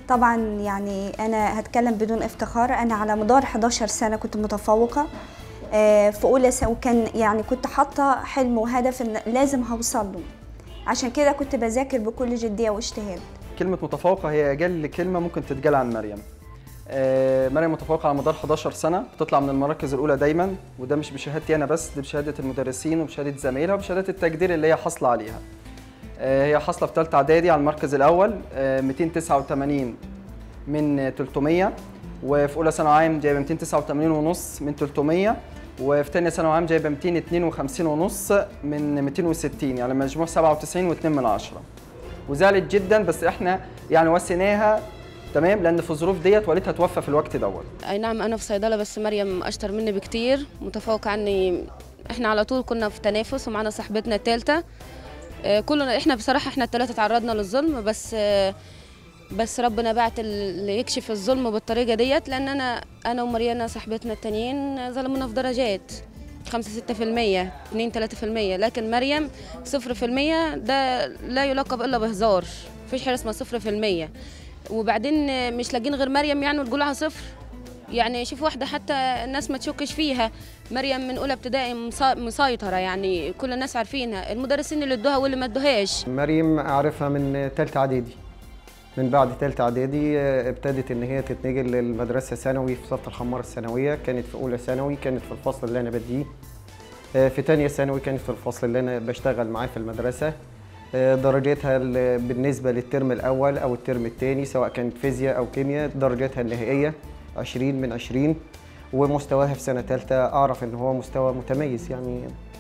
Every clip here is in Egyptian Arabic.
طبعا يعني انا هتكلم بدون افتخار انا على مدار 11 سنه كنت متفوقه آه، في اولى س- وكان يعني كنت حاطه حلم وهدف ان لازم هوصل له عشان كده كنت بذاكر بكل جديه واجتهاد كلمة متفوقة هي أجل كلمة ممكن تتقال عن مريم. آه، مريم متفوقة على مدار 11 سنة بتطلع من المراكز الأولى دايما وده مش بشهادتي أنا بس ده بشهادة المدرسين وبشهادة زمايلها وبشهادة التقدير اللي هي حاصلة عليها. آه، هي حاصلة في ثالثة إعدادي على المركز الأول آه، 289 من 300 وفي أولى ثانوي عام جايبة 289 ونص من 300 وفي تانية ثانوي عام جايبة 252 ونص من 260 يعني مجموع 97 و2 من عشرة. وزعلت جدا بس احنا يعني وسيناها تمام لان في الظروف ديت والدها توفى في الوقت دوت اي نعم انا في صيدله بس مريم اشطر مني بكتير متفوق عني احنا على طول كنا في تنافس ومعنا صاحبتنا الثالثه كلنا احنا بصراحه احنا الثلاثه تعرضنا للظلم بس آه، بس ربنا بعت اللي يكشف الظلم بالطريقه ديت لان انا انا ومريانا صاحبتنا التانيين ظلمونا في درجات 5 6% 2 3% لكن مريم 0% ده لا يلقب الا بهزار مفيش حاجه اسمها 0% وبعدين مش لاقين غير مريم يعني وتقول لها صفر يعني شوف واحدة حتى الناس ما تشكش فيها مريم من أولى ابتدائي مصا- مسيطرة يعني كل الناس عارفينها المدرسين اللي ادوها واللي ما ادوهاش مريم اعرفها من ثالثه اعدادي من بعد ثالثه اعدادي آه، ابتدت ان هي تتنقل للمدرسه ثانوي في صف الخماره الثانويه كانت في اولى ثانوي كانت في الفصل اللي انا بديه آه، في ثانيه ثانوي كانت في الفصل اللي انا بشتغل معاه في المدرسه آه، درجاتها ال- بالنسبه للترم الاول او الترم الثاني سواء كانت فيزياء او كيمياء درجاتها النهائيه 20 من 20 ومستواها في سنه ثالثه اعرف ان هو مستوى متميز يعني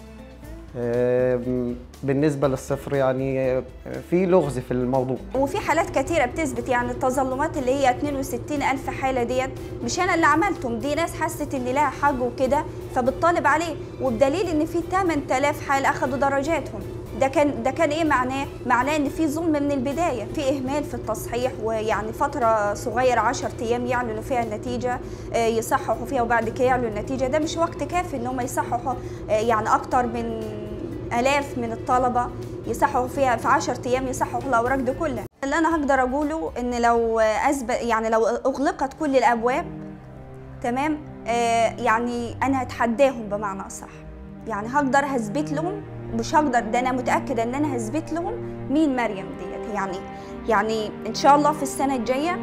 آم، بالنسبة للصفر يعني آه، في لغز في الموضوع وفي حالات كتيرة بتثبت يعني التظلمات اللي هي 62 ألف حالة ديت مش أنا اللي عملتهم دي ناس حست إن لها حق وكده فبتطالب عليه وبدليل إن في 8000 حالة أخدوا درجاتهم ده كان ده كان ايه معناه؟ معناه ان في ظلم من البدايه، في اهمال في التصحيح ويعني فتره صغيره 10 ايام يعلنوا فيها النتيجه آه، يصححوا فيها وبعد كده يعلنوا النتيجه، ده مش وقت كافي ان هم يصححوا آه، يعني اكتر من آلاف من الطلبة يصححوا فيها في 10 أيام يصححوا الأوراق دي كلها اللي أنا هقدر أقوله إن لو أثبت يعني لو أغلقت كل الأبواب تمام آه يعني أنا هتحداهم بمعنى أصح يعني هقدر هثبت لهم مش هقدر ده أنا متأكدة إن أنا هثبت لهم مين مريم ديت يعني يعني إن شاء الله في السنة الجاية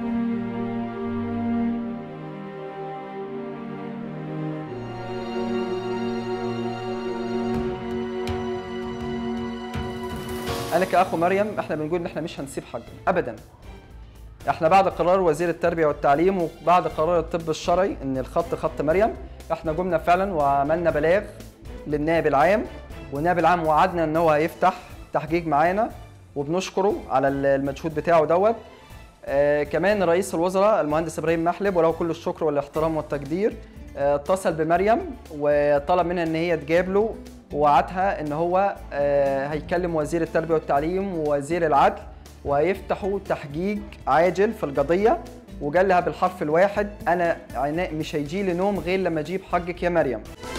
انا كاخو مريم احنا بنقول ان احنا مش هنسيب حاجه ابدا احنا بعد قرار وزير التربيه والتعليم وبعد قرار الطب الشرعي ان الخط خط مريم احنا قمنا فعلا وعملنا بلاغ للنائب العام والنائب العام وعدنا ان هو هيفتح تحقيق معانا وبنشكره على المجهود بتاعه دوت آه كمان رئيس الوزراء المهندس ابراهيم محلب وله كل الشكر والاحترام والتقدير آه اتصل بمريم وطلب منها ان هي تجابله ووعدها ان هو آه هيكلم وزير التربيه والتعليم ووزير العدل وهيفتحوا تحقيق عاجل في القضيه وقال لها بالحرف الواحد انا عناء مش هيجي لي نوم غير لما اجيب حقك يا مريم